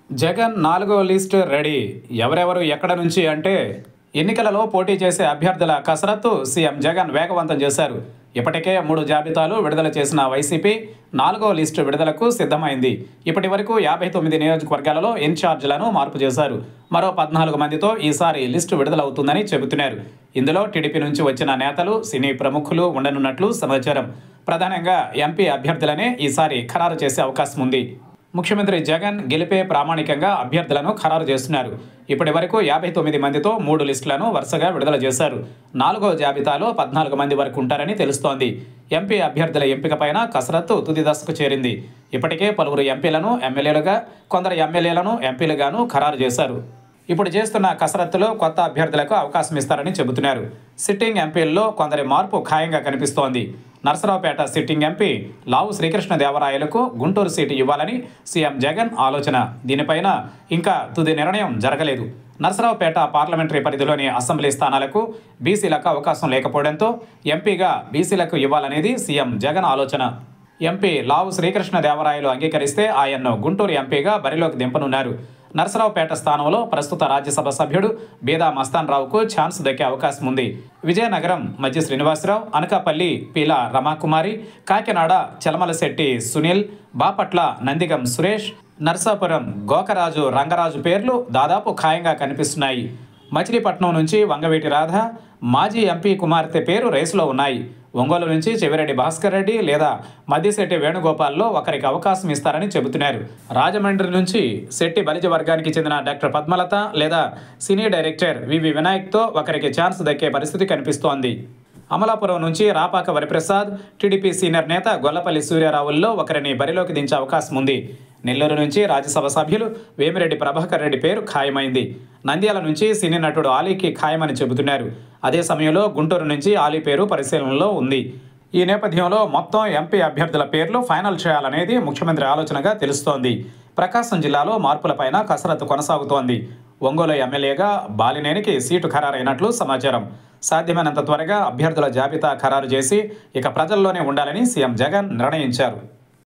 జగన్ నాలుగో list ready ఎవరెవరు ఎక్కడ నుంచి అంటే ఎన్నికలలో పోటీ చేసే అభ్యర్థుల కసరత్తు సీఎం జగన్ వేగవంతం చేశారు ఇప్పటికే మూడు జాబితాలు విడుదల చేసిన వైసీపీ నాలుగో లిస్టు విడుదలకు సిద్ధమైంది ఇప్పటి వరకు యాభై తొమ్మిది నియోజకవర్గాలలో ఇన్ఛార్జీలను మార్పు చేశారు మరో పద్నాలుగు మందితో ఈసారి లిస్టు విడుదలవుతుందని చెబుతున్నారు ఇందులో టీడీపీ నుంచి వచ్చిన నేతలు సినీ ప్రముఖులు ఉండనున్నట్లు సమాచారం ప్రధానంగా ఎంపీ అభ్యర్థులనే ఈసారి ఖరారు చేసే అవకాశం ఉంది ముఖ్యమంత్రి జగన్ గెలిపే ప్రామాణికంగా అభ్యర్థులను ఖరారు చేస్తున్నారు ఇప్పటి వరకు యాభై తొమ్మిది మందితో మూడు లిస్టులను వరుసగా విడుదల చేశారు నాలుగో జాబితాలో పద్నాలుగు మంది వరకు ఉంటారని తెలుస్తోంది ఎంపీ అభ్యర్థుల ఎంపికపైన కసరత్తు తుది దశకు చేరింది ఇప్పటికే పలువురు ఎంపీలను ఎమ్మెల్యేలుగా కొందరు ఎమ్మెల్యేలను ఎంపీలుగాను ఖరారు చేశారు ఇప్పుడు చేస్తున్న కసరత్తులో కొత్త అభ్యర్థులకు అవకాశం ఇస్తారని చెబుతున్నారు సిట్టింగ్ ఎంపీల్లో కొందరి మార్పు ఖాయంగా కనిపిస్తోంది నరసరావుపేట సిట్టింగ్ ఎంపీ లావు శ్రీకృష్ణదేవరాయలకు గుంటూరు సీటు ఇవ్వాలని సీఎం జగన్ ఆలోచన దీనిపైన ఇంకా తుది నిర్ణయం జరగలేదు నరసరావుపేట పార్లమెంటరీ పరిధిలోని అసెంబ్లీ స్థానాలకు బీసీలకు అవకాశం లేకపోవడంతో ఎంపీగా బీసీలకు ఇవ్వాలనేది సీఎం జగన్ ఆలోచన ఎంపీ లావు శ్రీకృష్ణదేవరాయలు అంగీకరిస్తే ఆయన్ను గుంటూరు ఎంపీగా బరిలోకి దింపనున్నారు నరసరావుపేట స్థానంలో ప్రస్తుత రాజ్యసభ సభ్యుడు బీదా మస్తాన్ రావుకు ఛాన్స్ దక్కే అవకాశం ఉంది విజయనగరం మధ్య శ్రీనివాసరావు అనకాపల్లి పీల రమాకుమారి కాకినాడ చలమలశెట్టి సునీల్ బాపట్ల నందిగం సురేష్ నర్సాపురం గోకరాజు రంగరాజు పేర్లు దాదాపు ఖాయంగా కనిపిస్తున్నాయి మచిలీపట్నం నుంచి వంగవీటి రాధ మాజీ ఎంపీ కుమార్తె పేరు రేసులో ఉన్నాయి ఒంగోలు నుంచి చెవిరెడ్డి భాస్కర్ రెడ్డి లేదా మద్దిశెట్టి వేణుగోపాల్లో ఒకరికి అవకాశం ఇస్తారని చెబుతున్నారు రాజమండ్రి నుంచి శెట్టి బలిజ వర్గానికి చెందిన డాక్టర్ పద్మలత లేదా సినీ డైరెక్టర్ వివి వినాయక్తో ఒకరికి ఛాన్స్ దక్కే పరిస్థితి కనిపిస్తోంది అమలాపురం నుంచి రాపాక వరిప్రసాద్ టీడీపీ సీనియర్ నేత గొల్లపల్లి సూర్యారావుల్లో ఒకరిని బరిలోకి దించే అవకాశం ఉంది నెల్లూరు నుంచి రాజ్యసభ సభ్యులు వేమిరెడ్డి ప్రభాకర్ రెడ్డి పేరు ఖాయమైంది నంద్యాల నుంచి సినీ నటుడు ఆలీకి ఖాయమని చెబుతున్నారు అదే సమయంలో గుంటూరు నుంచి ఆలీ పేరు పరిశీలనలో ఉంది ఈ నేపథ్యంలో మొత్తం ఎంపీ అభ్యర్థుల పేర్లు ఫైనల్ చేయాలనేది ముఖ్యమంత్రి ఆలోచనగా తెలుస్తోంది ప్రకాశం జిల్లాలో మార్పులపైన కసరత్తు కొనసాగుతోంది ఒంగోలు ఎమ్మెల్యేగా బాలినేనికి సీటు ఖరారైనట్లు సమాచారం సాధ్యమైనంత త్వరగా అభ్యర్థుల జాబితా ఖరారు చేసి ఇక ప్రజల్లోనే ఉండాలని సీఎం జగన్ నిర్ణయించారు